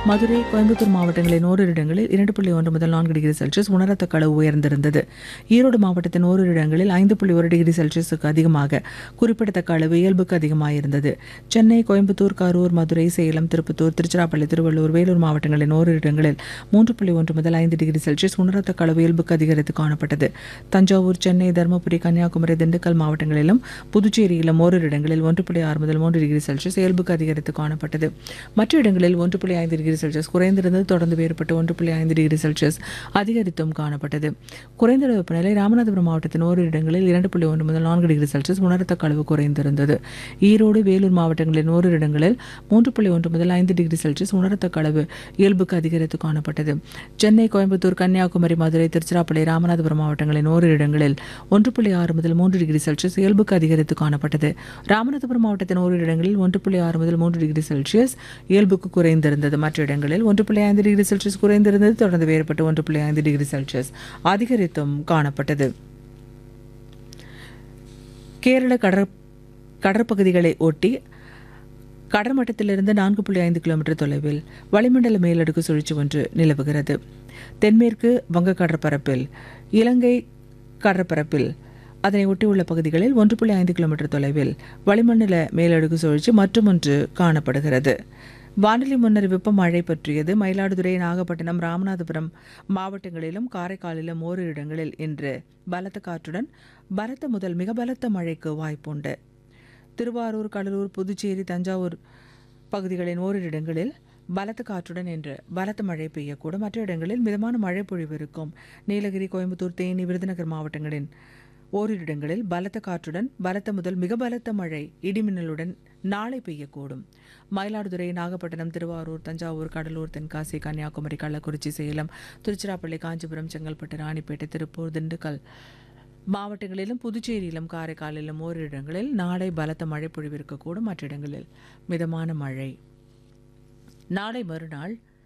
மதுரை கோயம்புத்தூர் மாவட்டங்களின் ஓரிரு இடங்களில் இரண்டு புள்ளி ஒன்று முதல் நான்கு டிகிரி செல்சியஸ் உணரத்தக்க அளவு உயர்ந்திருந்தது ஈரோடு மாவட்டத்தின் ஓரிரு இடங்களில் ஐந்து புள்ளி ஒரு டிகிரி செல்சியஸுக்கு அதிகமாக குறிப்பிடத்தக்க அளவு இயல்புக்கு அதிகமாயிருந்தது சென்னை கோயம்புத்தூர் கரூர் மதுரை சேலம் திருப்பத்தூர் திருச்சிராப்பள்ளி திருவள்ளூர் வேலூர் மாவட்டங்களின் ஓரிரு இடங்களில் மூன்று புள்ளி ஒன்று முதல் ஐந்து டிகிரி செல்சியஸ் உணரத்தக்க அளவு இயல்புக்கு அதிகரித்து காணப்பட்டது தஞ்சாவூர் சென்னை தருமபுரி கன்னியாகுமரி திண்டுக்கல் மாவட்டங்களிலும் புதுச்சேரியிலும் ஓரிரு இடங்களில் ஒன்று புள்ளி ஆறு முதல் மூன்று டிகிரி செல்சியஸ் இயல்புக்கு அதிகரித்து காணப்பட்டது மற்ற இடங்களில் ஒன்று புள்ளி ஐந்து டிகிரி செல்சியஸ் குறைந்திருந்தது தொடர்ந்து வேறுபட்டு ஒன்று புள்ளி ஐந்து டிகிரி செல்சியஸ் அதிகரித்தும் காணப்பட்டது குறைந்த வெப்பநிலை ராமநாதபுரம் மாவட்டத்தின் ஓரிரு இடங்களில் இரண்டு புள்ளி ஒன்று முதல் நான்கு டிகிரி செல்சியஸ் உணரத்தக்க அளவு குறைந்திருந்தது ஈரோடு வேலூர் மாவட்டங்களின் ஓரிரு இடங்களில் மூன்று புள்ளி ஒன்று முதல் ஐந்து டிகிரி செல்சியஸ் உணரத்தக்க அளவு இயல்புக்கு அதிகரித்து காணப்பட்டது சென்னை கோயம்புத்தூர் கன்னியாகுமரி மதுரை திருச்சிராப்பள்ளி ராமநாதபுரம் மாவட்டங்களின் ஓரிரு இடங்களில் ஒன்று புள்ளி ஆறு முதல் மூன்று டிகிரி செல்சியஸ் இயல்புக்கு அதிகரித்து காணப்பட்டது ராமநாதபுரம் மாவட்டத்தின் ஓரிரு இடங்களில் ஒன்று புள்ளி ஆறு முதல் மூன்று டிகிரி செல்சியஸ் இயல்புக்கு குறைந்திருந்தது மற்ற இடங்களில் ஒன்று புள்ளி ஐந்து டிகிரி செல்சியஸ் குறைந்திருந்தது தொடர்ந்து வேறுபட்டு ஒன்று புள்ளி ஐந்து டிகிரி செல்சியஸ் அதிகரித்தும் காணப்பட்டது கேரள கடற் கடற்பகுதிகளை ஒட்டி கடற்மட்டத்திலிருந்து நான்கு புள்ளி ஐந்து கிலோமீட்டர் தொலைவில் வளிமண்டல மேலடுக்கு சுழற்சி ஒன்று நிலவுகிறது தென்மேற்கு வங்க கடற்பரப்பில் இலங்கை கடற்பரப்பில் அதனை ஒட்டியுள்ள பகுதிகளில் ஒன்று புள்ளி ஐந்து கிலோமீட்டர் தொலைவில் வளிமண்டல மேலடுக்கு சுழற்சி மற்றுமொன்று காணப்படுகிறது வானிலை முன்னறிவிப்பு மழை பற்றியது மயிலாடுதுறை நாகப்பட்டினம் ராமநாதபுரம் மாவட்டங்களிலும் காரைக்காலிலும் ஓரிரு இடங்களில் இன்று பலத்த காற்றுடன் பலத்த முதல் மிக பலத்த மழைக்கு வாய்ப்புண்டு திருவாரூர் கடலூர் புதுச்சேரி தஞ்சாவூர் பகுதிகளின் ஓரிரு இடங்களில் பலத்த காற்றுடன் இன்று பலத்த மழை பெய்யக்கூடும் மற்ற இடங்களில் மிதமான மழை பொழிவு இருக்கும் நீலகிரி கோயம்புத்தூர் தேனி விருதுநகர் மாவட்டங்களின் ஓரிரு இடங்களில் பலத்த காற்றுடன் பலத்த முதல் மிக பலத்த மழை இடிமின்னலுடன் நாளை பெய்யக்கூடும் மயிலாடுதுறை நாகப்பட்டினம் திருவாரூர் தஞ்சாவூர் கடலூர் தென்காசி கன்னியாகுமரி கள்ளக்குறிச்சி சேலம் திருச்சிராப்பள்ளி காஞ்சிபுரம் செங்கல்பட்டு ராணிப்பேட்டை திருப்பூர் திண்டுக்கல் மாவட்டங்களிலும் புதுச்சேரியிலும் காரைக்காலிலும் ஓரிரு இடங்களில் நாளை பலத்த மழை பொழிவு இருக்கக்கூடும் மற்ற இடங்களில் மிதமான மழை நாளை மறுநாள்